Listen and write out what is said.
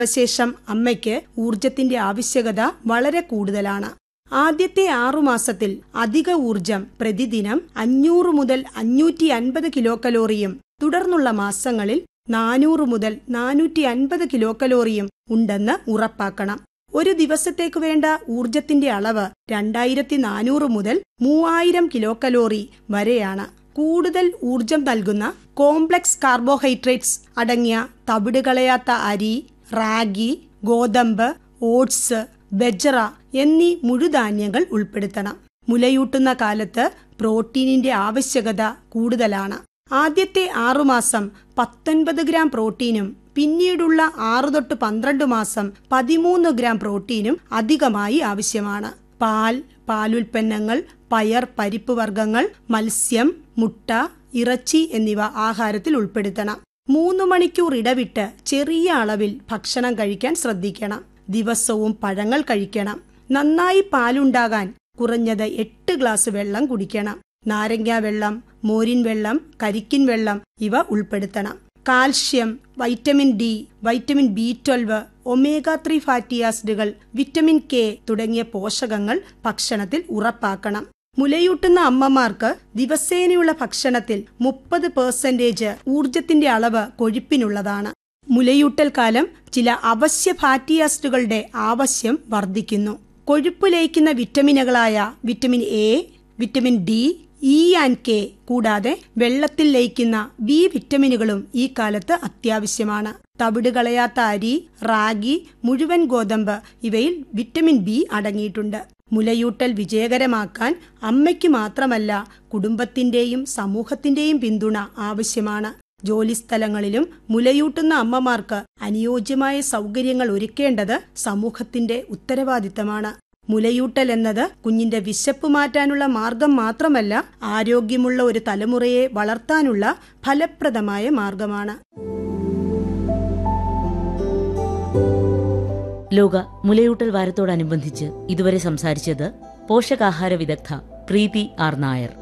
ശേഷം അമ്മയ്ക്ക് ഊർജത്തിന്റെ ആവശ്യകത വളരെ കൂടുതലാണ് ആദ്യത്തെ ആറുമാസത്തിൽ അധിക ഊർജം പ്രതിദിനം അഞ്ഞൂറ് മുതൽ അഞ്ഞൂറ്റി അൻപത് കിലോ കലോറിയും തുടർന്നുള്ള മാസങ്ങളിൽ നാനൂറ് മുതൽ നാനൂറ്റി അൻപത് കിലോ കലോറിയും ഉണ്ടെന്ന് ഉറപ്പാക്കണം ഒരു ദിവസത്തേക്ക് വേണ്ട ഊർജത്തിന്റെ അളവ് രണ്ടായിരത്തി നാനൂറ് മുതൽ മൂവായിരം കിലോ കലോറി വരെയാണ് കൂടുതൽ ഊർജം നൽകുന്ന കോംപ്ലക്സ് കാർബോഹൈഡ്രേറ്റ്സ് അടങ്ങിയ തവിട് കളയാത്ത അരി റാഗി ഗോതമ്പ് ഓട്സ് ബജ്റ എന്നീ മുഴുധാന്യങ്ങൾ ഉൾപ്പെടുത്തണം മുലയൂട്ടുന്ന കാലത്ത് പ്രോട്ടീനിന്റെ ആവശ്യകത കൂടുതലാണ് ആദ്യത്തെ ആറുമാസം പത്തൊൻപത് ഗ്രാം പ്രോട്ടീനും പിന്നീടുള്ള ആറു തൊട്ട് പന്ത്രണ്ട് മാസം പതിമൂന്ന് ഗ്രാം പ്രോട്ടീനും അധികമായി ആവശ്യമാണ് പാൽ പാലുൽപ്പന്നങ്ങൾ പയർ പരിപ്പ് വർഗ്ഗങ്ങൾ മത്സ്യം മുട്ട ഇറച്ചി എന്നിവ ആഹാരത്തിൽ ഉൾപ്പെടുത്തണം മൂന്ന് മണിക്കൂർ ഇടവിട്ട് ചെറിയ അളവിൽ ഭക്ഷണം കഴിക്കാൻ ശ്രദ്ധിക്കണം ദിവസവും പഴങ്ങൾ കഴിക്കണം നന്നായി പാലുണ്ടാകാൻ കുറഞ്ഞത് എട്ട് ഗ്ലാസ് വെള്ളം കുടിക്കണം നാരങ്ങ വെള്ളം മോരിൻ വെള്ളം കരിക്കിൻ വെള്ളം ഇവ ഉൾപ്പെടുത്തണം calcium vitamin D vitamin B twelve omega three fatty ആസിഡുകൾ വിറ്റമിൻ കെ തുടങ്ങിയ പോഷകങ്ങൾ ഭക്ഷണത്തിൽ ഉറപ്പാക്കണം മുലയൂട്ടുന്ന അമ്മമാർക്ക് ദിവസേനയുള്ള ഭക്ഷണത്തിൽ മുപ്പത് പെർസെന്റേജ് ഊർജത്തിന്റെ അളവ് കൊഴുപ്പിനുള്ളതാണ് മുലയൂട്ടൽ കാലം ചില അവശ്യ ഫാറ്റി ആസിഡുകളുടെ ആവശ്യം വർദ്ധിക്കുന്നു കൊഴുപ്പ് ലയിക്കുന്ന വിറ്റമിനുകളായ vitamin A vitamin D E and K കൂടാതെ വെള്ളത്തിൽ ലയിക്കുന്ന ബി വിറ്റമിനുകളും ഈ കാലത്ത് അത്യാവശ്യമാണ് തവിട് കളയാത്ത അരി റാഗി മുഴുവൻ ഗോതമ്പ് ഇവയിൽ വിറ്റമിൻ ബി അടങ്ങിയിട്ടുണ്ട് മുലയൂട്ടൽ വിജയകരമാക്കാൻ അമ്മയ്ക്ക് മാത്രമല്ല കുടുംബത്തിന്റെയും സമൂഹത്തിന്റെയും പിന്തുണ ആവശ്യമാണ് ജോലിസ്ഥലങ്ങളിലും മുലയൂട്ടുന്ന അമ്മമാർക്ക് അനുയോജ്യമായ സൗകര്യങ്ങൾ ഒരുക്കേണ്ടത് സമൂഹത്തിന്റെ ഉത്തരവാദിത്തമാണ് മുലയൂട്ടൽ എന്നത് കുഞ്ഞിന്റെ വിശപ്പ് മാറ്റാനുള്ള മാർഗം മാത്രമല്ല ആരോഗ്യമുള്ള ഒരു തലമുറയെ വളർത്താനുള്ള ഫലപ്രദമായ മാർഗമാണ് ലോക മുലയൂട്ടൽ വാരത്തോടനുബന്ധിച്ച് ഇതുവരെ സംസാരിച്ചത് പോഷകാഹാര വിദഗ്ധ പ്രീതി ആർ നായർ